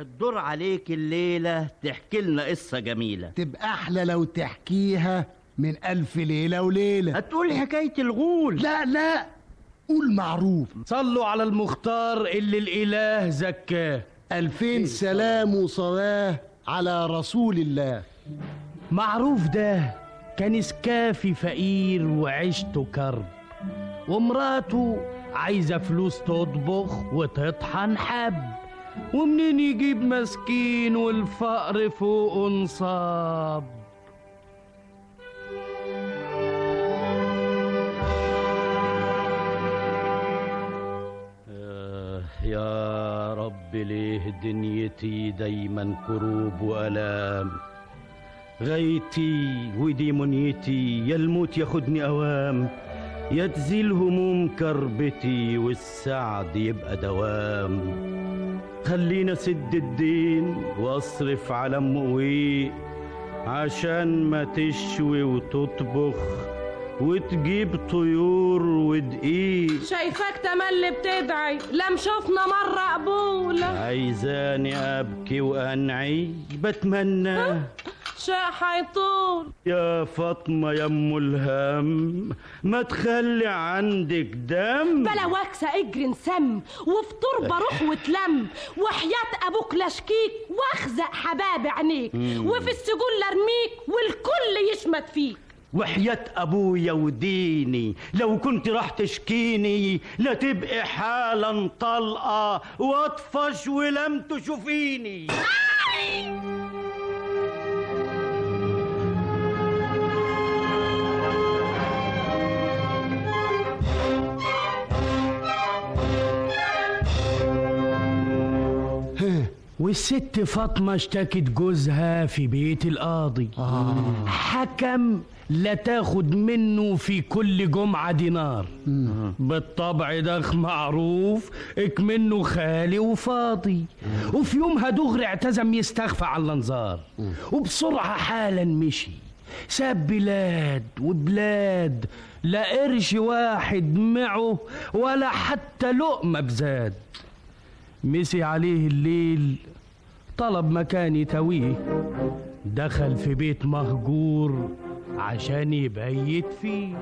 الدور عليك الليلة تحكي لنا قصة جميلة تبقى أحلى لو تحكيها من ألف ليلة وليلة هتقول حكاية الغول لا لا قول معروف صلوا على المختار اللي الإله زكاه ألفين سلام وصلاة على رسول الله معروف ده كان سكافي فقير وعيشته كرب ومراته عايزة فلوس تطبخ وتطحن حب ومنين يجيب مسكين والفقر فوق نصاب آه، يا رب ليه دنيتي دايما كروب وألام غايتي ودي منيتي يا الموت ياخدني أوام يا تزيل هموم كربتي والسعد يبقى دوام خلينا سد الدين واصرف على ام قويق عشان ما تشوي وتطبخ وتجيب طيور ودقيق شايفاك تملي بتدعي لم شفنا مرة قبولة عايزاني ابكي وانعي بتمنى شيء حيطول يا فاطمة يا ام الهم ما تخلي عندك دم بلا واكسة اجري نسم وفي تربة روح وتلم وحياة ابوك لاشكيك واخزق حباب عينيك مم. وفي السجون لارميك والكل يشمت فيك وحياة أبويا وديني لو كنت راح تشكيني لا تبقي حالا طلقة واطفش ولم تشوفيني والست فاطمة اشتكت جوزها في بيت القاضي حكم لا تاخد منه في كل جمعة دينار بالطبع ده معروف اكمنه خالي وفاضي وفي يومها دغري اعتزم يستخفى على الانظار وبسرعة حالا مشي ساب بلاد وبلاد لا قرش واحد معه ولا حتى لقمة بزاد مسي عليه الليل طلب مكان يتويه دخل في بيت مهجور عشان يبيت فيه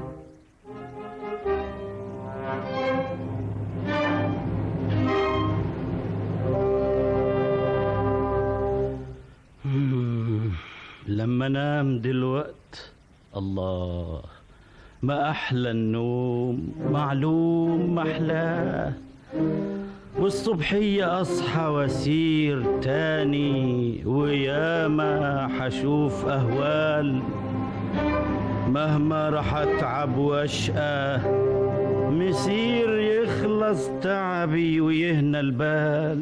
مم. لما نام دلوقت الله ما أحلى النوم معلوم محلاه والصبحية أصحى وأسير تاني وياما حشوف أهوال مهما راح أتعب وأشقى مسير يخلص تعبي ويهنى البال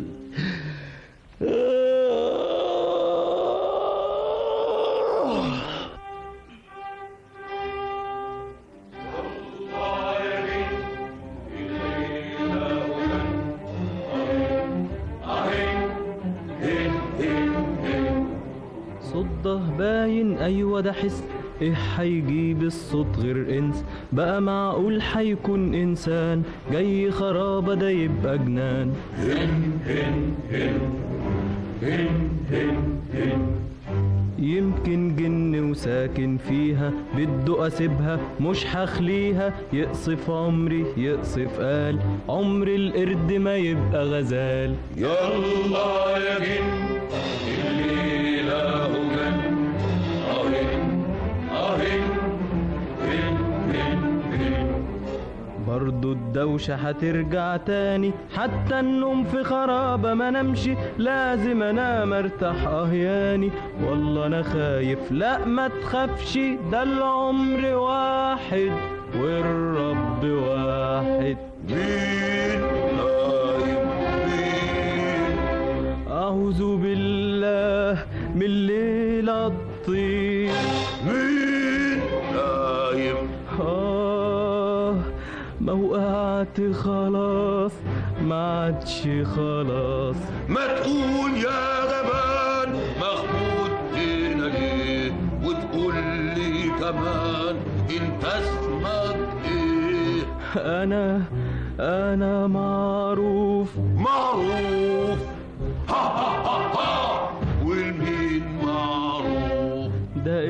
صده باين ايوه ده حس ايه هيجيب الصوت غير انس بقى معقول هيكون انسان جاي خرابه ده يبقى جنان هن هن هن هن هن هن يمكن جن وساكن فيها بده اسيبها مش هخليها يقصف عمري يقصف قال عمر القرد ما يبقى غزال يلا يا جن الليلة هجن أهن أهن هن هن هن برضو الدوشة هترجع تاني حتى النوم في خرابة ما نمشي لازم انام ارتاح اهياني والله انا خايف لا ما تخافش ده العمر واحد والرب واحد مين نايم مين اعوذ بالله من الليل الطين مين نايم آه ما وقعت خلاص ما عادش خلاص ما تقول يا غبان مخبوط هنا ليه وتقول لي كمان انت اسمك ايه انا انا معروف معروف ها ها ها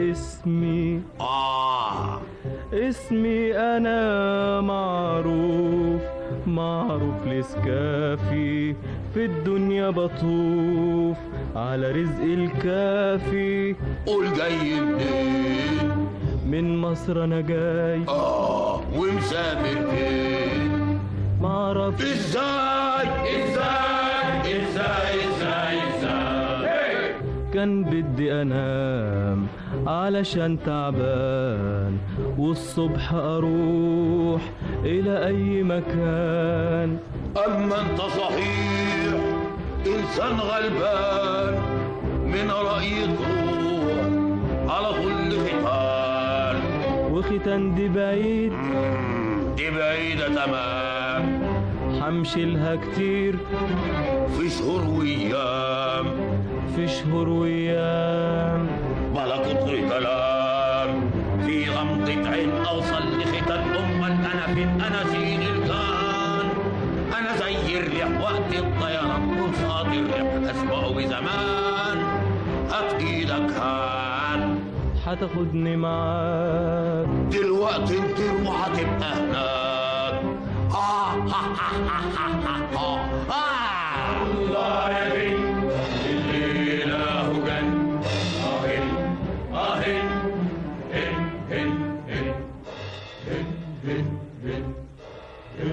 اسمي آه اسمي أنا معروف معروف لسكافي في الدنيا بطوف على رزق الكافي قول جاي منين من مصر أنا جاي آه ومسافر فين معرفش ازاي ازاي ازاي ازاي ازاي كان بدي انام علشان تعبان والصبح اروح الى اي مكان اما انت صحيح انسان غلبان من رايك روح على كل ختان وختان دي بعيد مم، دي بعيده تمام حمشي لها كتير في شهور وايام في شهور وايام بلا كتر كلام في غمضة عين أوصل لختان أمال أنا فين أنا زين الكان أنا زي الريح وقت الطيران وصاد الريح أسبقه بزمان هات إيدك هان هتاخدني معاك دلوقتي تروح هتبقى هناك آه آه آه آه آه آه الله يا بنت الليلة هو جن آهن آهن هن هن هن هن هن هن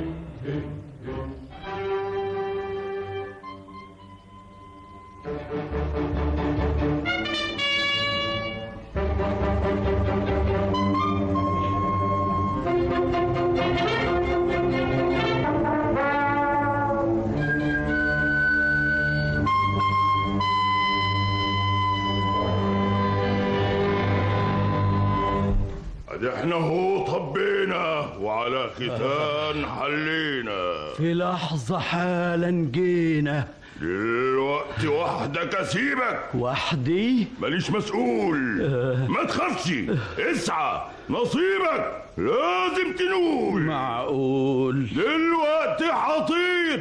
ادي احنا هو طبينا وعلى ختان حلينا في لحظة حالا جينا دلوقتي وحدك اسيبك وحدي ماليش مسؤول ما تخافش اسعى نصيبك لازم تنول معقول دلوقتي حطير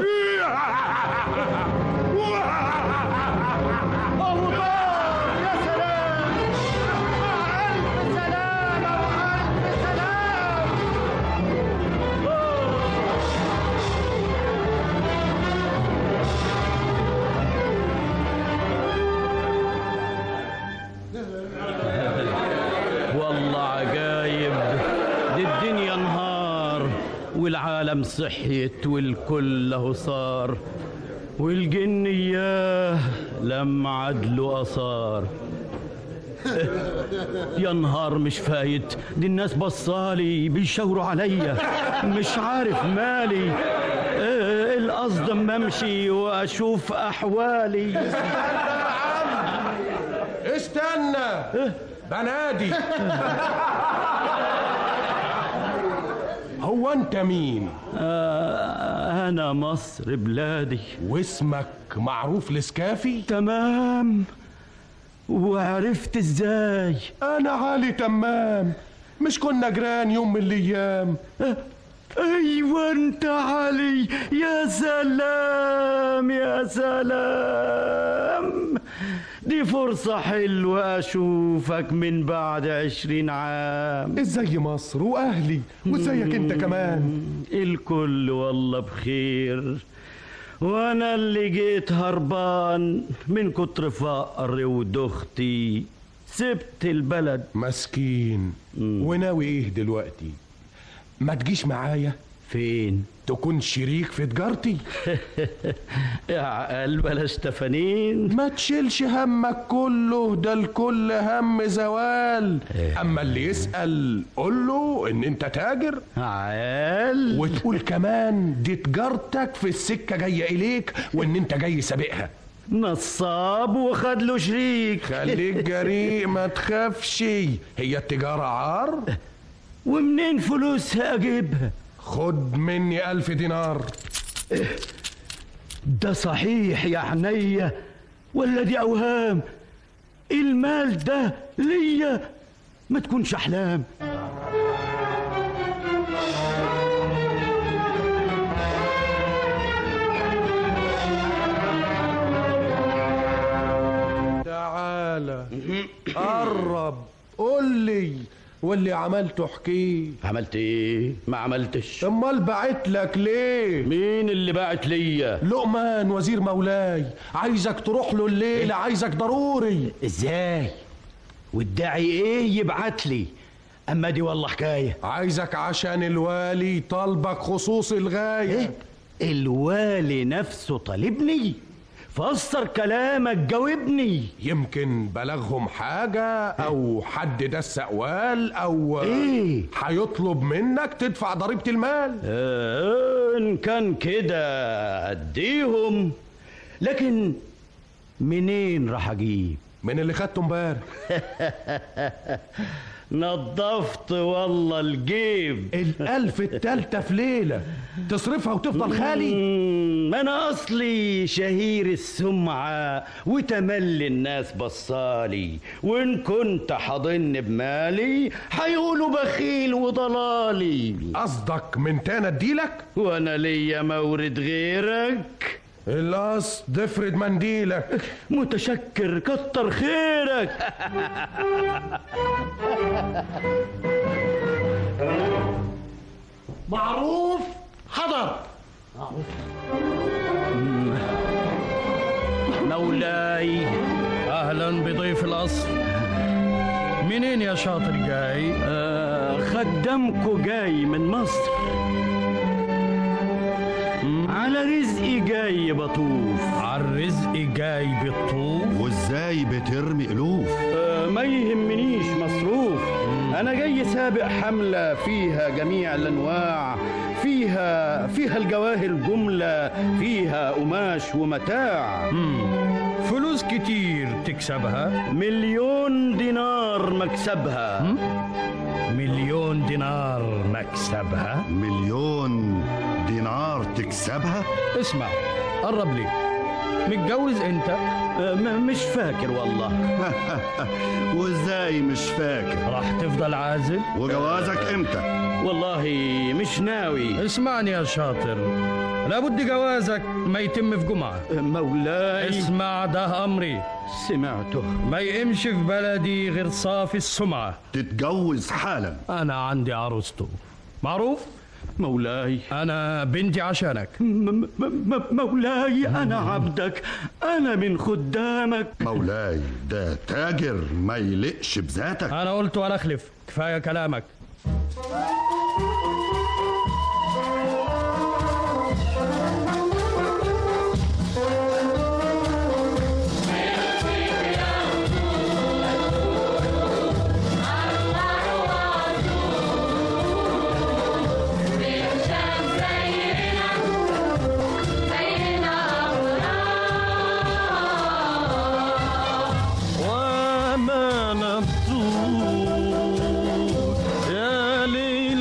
والله عجايب دي الدنيا نهار والعالم صحيت والكل له صار والجن اياه لما عدله اثار يا نهار مش فايت دي الناس بصالي بيشاوروا عليا مش عارف مالي إيه القصد اما امشي واشوف احوالي استنى بنادي هو انت مين آه، انا مصر بلادي واسمك معروف لسكافي تمام وعرفت ازاي انا علي تمام مش كنا جيران يوم من الايام ايوه انت علي يا سلام يا سلام دي فرصة حلوة أشوفك من بعد عشرين عام ازاي مصر واهلي وازيك انت كمان الكل والله بخير وانا اللي جيت هربان من كتر فقري ودختي سبت البلد مسكين وناوي ايه دلوقتي ما تجيش معايا فين تكون شريك في تجارتي يا عقل بلاش تفانين ما تشيلش همك كله ده الكل هم زوال اما اللي يسأل قول له ان انت تاجر عقل وتقول كمان دي تجارتك في السكة جاية إليك وإن أنت جاي سابقها نصاب وخد له شريك خليك جريء ما تخافش هي التجارة عار ومنين فلوسها اجيبها خد مني ألف دينار ده صحيح يا عينيا ولا دي اوهام المال ده ليا ما تكونش احلام تعالى قرب قول لي واللي عملته احكيه عملت ايه ما عملتش امال بعت لك ليه مين اللي بعت ليا لقمان وزير مولاي عايزك تروح له الليله عايزك ضروري ازاي والداعي ايه يبعت لي اما دي والله حكايه عايزك عشان الوالي طالبك خصوص الغايه ايه الوالي نفسه طالبني فسر كلامك جاوبني يمكن بلغهم حاجة أو حد دس أقوال أو إيه؟ هيطلب منك تدفع ضريبة المال آه، ان كان كده اديهم لكن منين راح اجيب من اللي خدته امبارح نظفت والله الجيب الألف التالتة في ليلة تصرفها وتفضل خالي مم، انا اصلي شهير السمعة وتملي الناس بصالي وان كنت حاضن بمالي هيقولوا بخيل وضلالي قصدك من تاني اديلك وانا ليا مورد غيرك القصد افرد منديلك متشكر كتر خيرك معروف حضر مولاي اهلا بضيف القصر منين يا شاطر جاي آه، خدامكو جاي من مصر على رزقي جاي بطوف على الرزق جاي بالطوف وازاي بترمي الوف آه، ما يهمنيش مصروف انا جاي سابق حملة فيها جميع الانواع فيها فيها الجواهر جملة فيها قماش ومتاع فلوس كتير تكسبها مليون دينار مكسبها مليون دينار مكسبها مليون دينار تكسبها اسمع قرب لي متجوز انت آه، م- مش فاكر والله وازاي مش فاكر راح تفضل عازل وجوازك امتى والله مش ناوي اسمعني يا شاطر لابد جوازك ما يتم في جمعة آه، مولاي اسمع ده أمري سمعته ما يقمش في بلدي غير صافي السمعة تتجوز حالا أنا عندي عروسته معروف مولاي أنا بنتي عشانك م- م- م- مولاي أنا عبدك أنا من خدامك مولاي ده تاجر ما يلقش بذاتك أنا قلت ولا أخلف كفاية كلامك وأمانة الطول يا ليل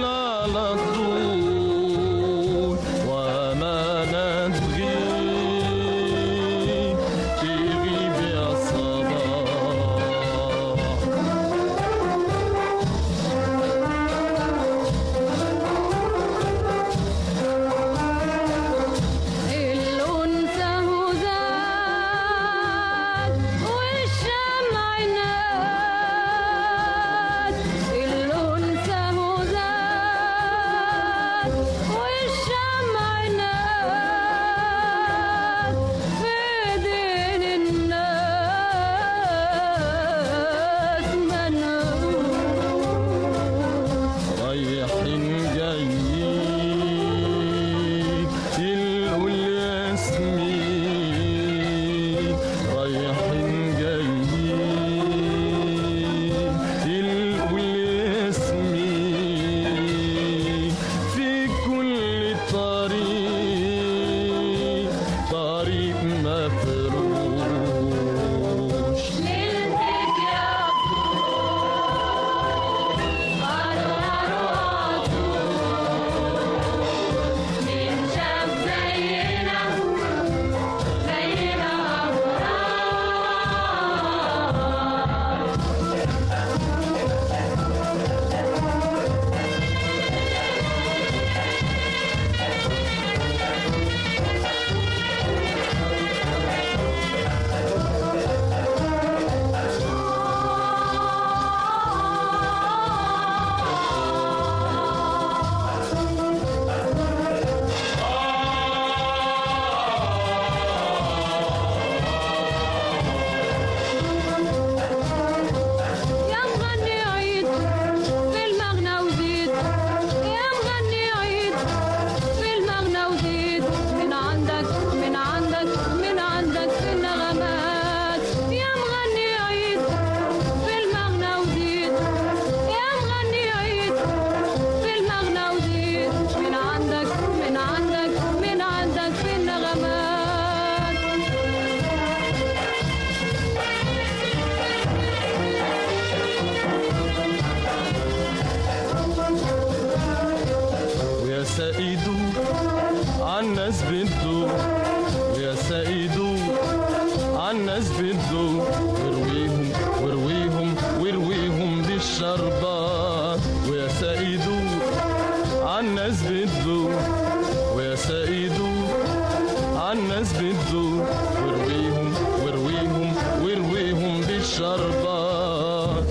بتذوق وارويهم وارويهم وارويهم بالشربات ويا ساقي دوق عالناس بتذوق ويا ساقي دوق عالناس بتذوق وارويهم وارويهم وارويهم بالشربات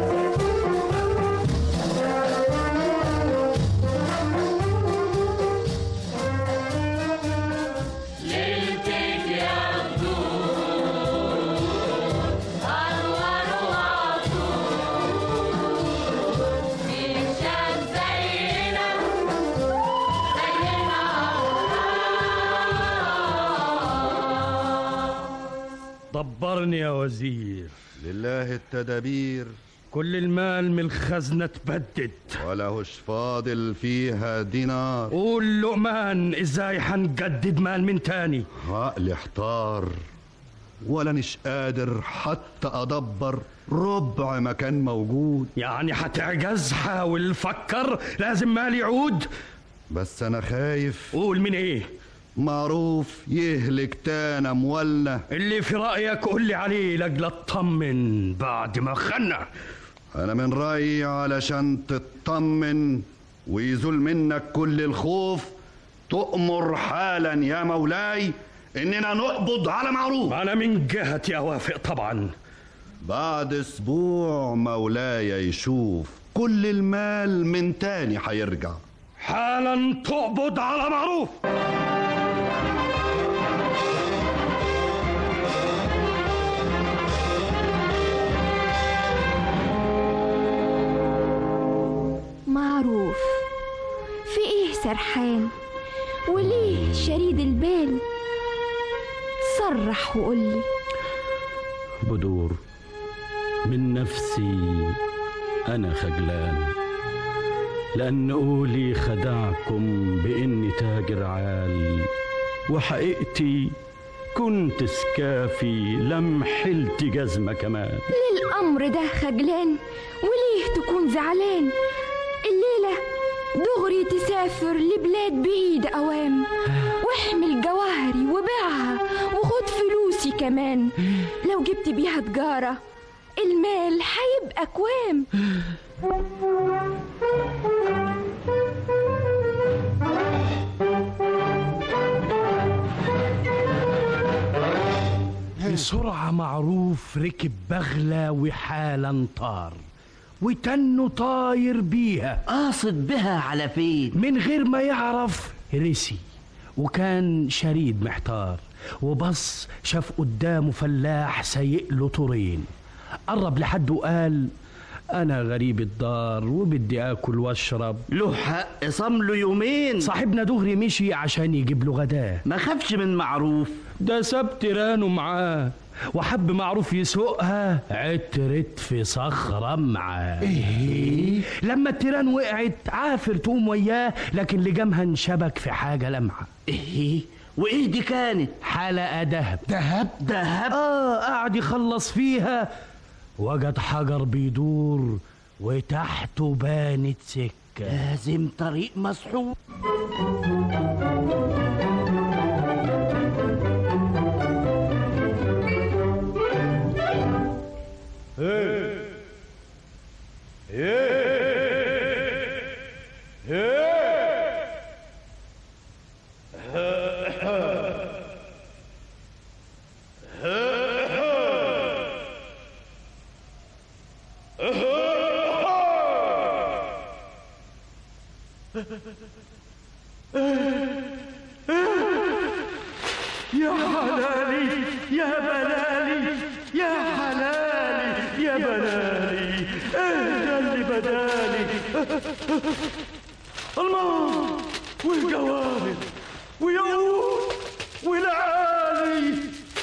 دبرني يا وزير لله التدابير كل المال من الخزنة تبدد ولهش فاضل فيها دينار قول لقمان ازاي حنجدد مال من تاني عقلي احتار ولا مش قادر حتى ادبر ربع ما كان موجود يعني هتعجز حاول فكر لازم مال يعود بس انا خايف قول من ايه معروف يهلك تانا مولنا اللي في رأيك قول لي عليه لاجل اطمن بعد ما خنا انا من رايي علشان تطمن ويزول منك كل الخوف تؤمر حالا يا مولاي اننا نقبض على معروف انا من جهتي اوافق طبعا بعد اسبوع مولاي يشوف كل المال من تاني هيرجع حالا تقبض على معروف معروف في ايه سرحان وليه شريد البال صرح وقولي بدور من نفسي أنا خجلان لأن قولي خدعكم بإني تاجر عال وحقيقتي كنت سكافي لم حلت جزمة كمان للأمر ده خجلان وليه تكون زعلان الليلة دغري تسافر لبلاد بعيد أوام واحمل جواهري وبيعها وخد فلوسي كمان لو جبت بيها تجارة المال هيبقى كوام بسرعة معروف ركب بغلة وحالا طار وتنه طاير بيها قاصد بها على فين من غير ما يعرف رسي وكان شريد محتار وبص شاف قدامه فلاح سايق له طورين قرب لحد وقال انا غريب الدار وبدي اكل واشرب له حق صام له يومين صاحبنا دغري مشي عشان يجيب له غداه ما خافش من معروف ده ساب تيرانه معاه وحب معروف يسوقها عترت في صخرة معاه ايه لما التيران وقعت عافر تقوم وياه لكن لجامها انشبك في حاجة لمعة ايه وايه دي كانت حلقة دهب دهب دهب اه قعد يخلص فيها وجد حجر بيدور وتحته بانت سكة لازم طريق مسحوق يا حلالي يا بلالي يا حلالي يا بلالي ايه ده اللي بدالي الماء والجواهر وياقوت والعالي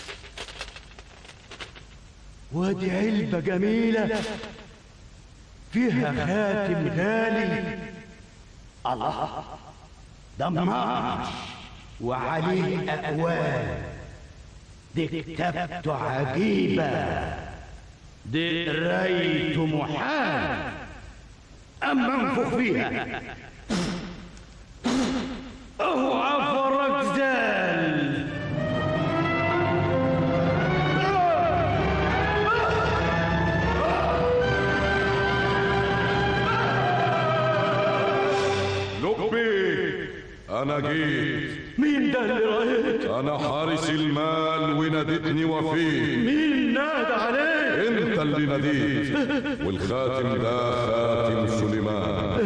وادي علبة جميلة فيها خاتم غالي الله دمار وعليه أكواب دي كتابته عجيبة دي قرايته محال أما انفخ فيها اوعى فرج زال أنا جيت مين ده اللي رأيت أنا حارس المال ونادتني وفيت مين نادى عليك أنت اللي ناديت والخاتم ده خاتم سليمان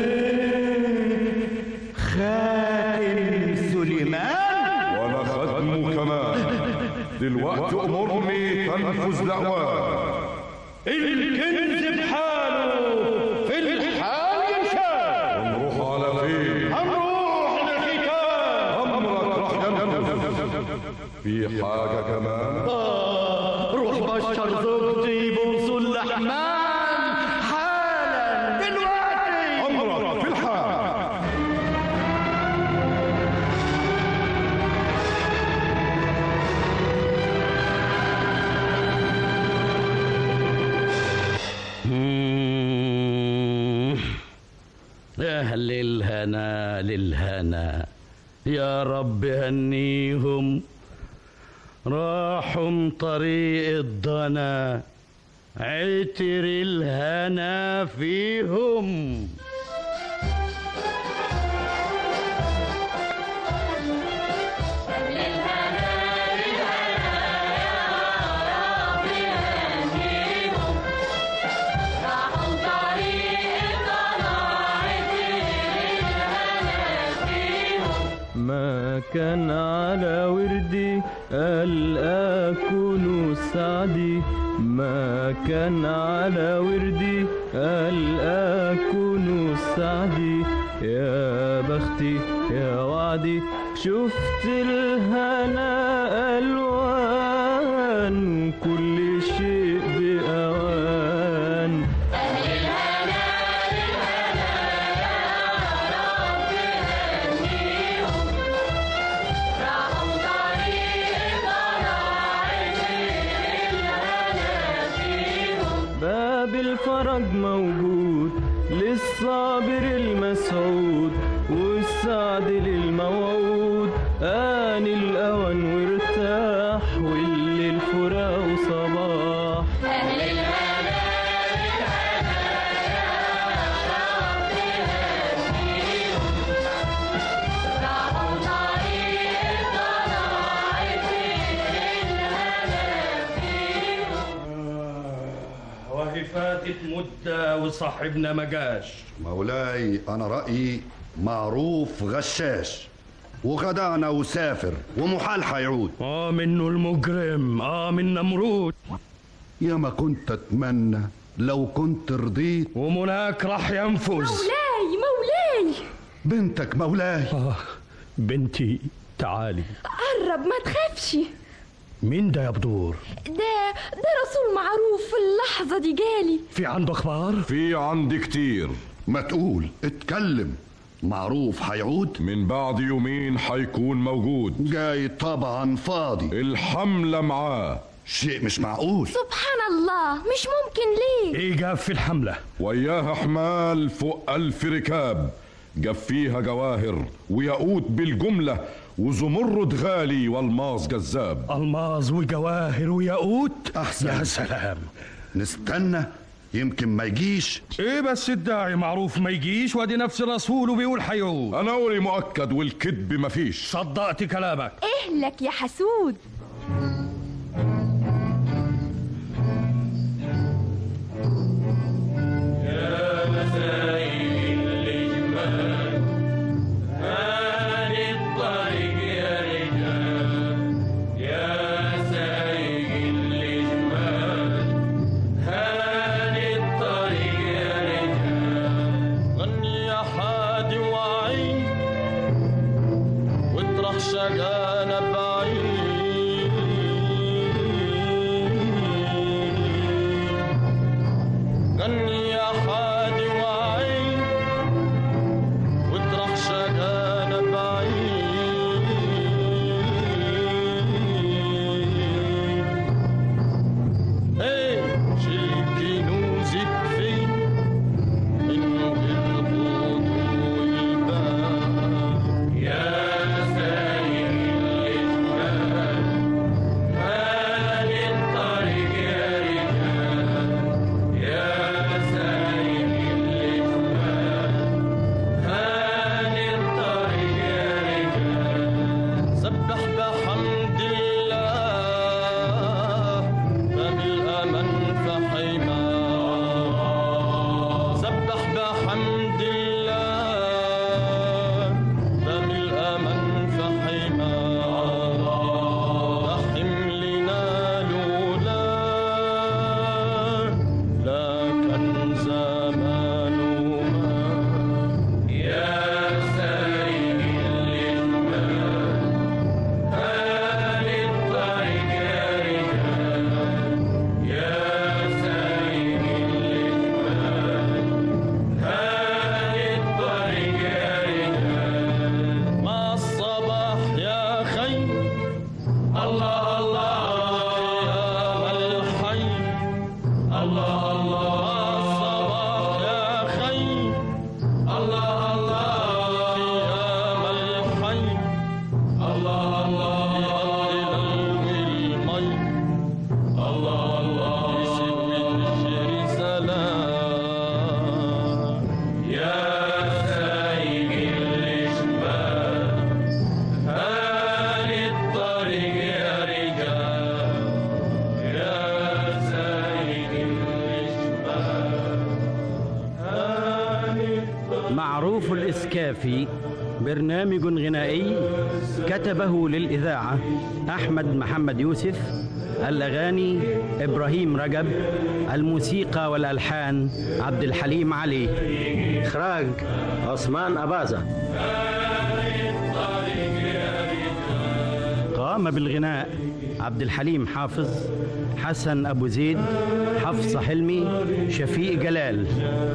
خاتم سليمان وأنا خدمه كمان دلوقتي أمرني تنفذ لأوان الكنز بحاله في الحال ينشال نروح على فين هنروح للختام أمرك راح ينفذ في حاجة كمان روح بشر زوجتي بوصل لحمان حالا دلوقتي أمرك في الحال مم. أهل الهنا للهنا يا رب هنيهم راحوا طريق الضنا عتر الهنا فيهم ما كان على وردي قال أكون سعدي ما كان على وردي قال أكون سعدي يا بختي يا وعدي شفت الهنا ألوان كل شيء بأوان باب الفرج موجود للصابر المسعود والسعد للموعود آن الأوان وارتاح والليل فراق صباح وهي فاتت مدة وصاحبنا ما جاش مولاي أنا رأيي معروف غشاش وغدانا وسافر ومحال حيعود اه منه المجرم اه من نمرود يا ما كنت أتمنى لو كنت رضيت ومناك راح ينفذ مولاي مولاي بنتك مولاي آه بنتي تعالي قرب ما تخافش مين ده يا بدور ده ده رسول معروف في اللحظة دي جالي في عنده اخبار في عندي كتير ما تقول اتكلم معروف حيعود من بعد يومين حيكون موجود جاي طبعا فاضي الحملة معاه شيء مش معقول سبحان الله مش ممكن ليه ايه جاب في الحملة وياها حمال فوق ألف ركاب جاب فيها جواهر وياقوت بالجملة وزمرد غالي والماس جذاب الماظ وجواهر وياقوت أحسن. يا سلام نستنى يمكن ما يجيش ايه بس الداعي معروف ما يجيش وادي نفس رسوله بيقول حيعود أنا قولي مؤكد والكذب مفيش صدقت كلامك اهلك يا حسود غني يا حادي وعين واطرح شجانة بعيد العزف الإسكافي برنامج غنائي كتبه للإذاعة أحمد محمد يوسف الأغاني إبراهيم رجب الموسيقى والألحان عبد الحليم علي إخراج عثمان أباظة قام بالغناء عبد الحليم حافظ حسن أبو زيد حفصة حلمي شفيق جلال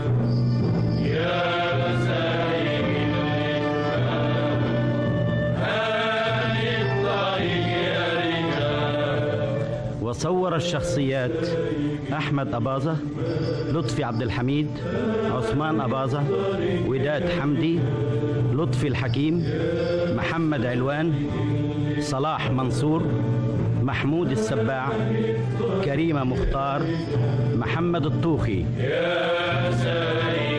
وصور الشخصيات أحمد أباظة لطفي عبد الحميد عثمان أباظة وداد حمدي لطفي الحكيم محمد علوان صلاح منصور محمود السباع كريمة مختار محمد الطوخي يا سيد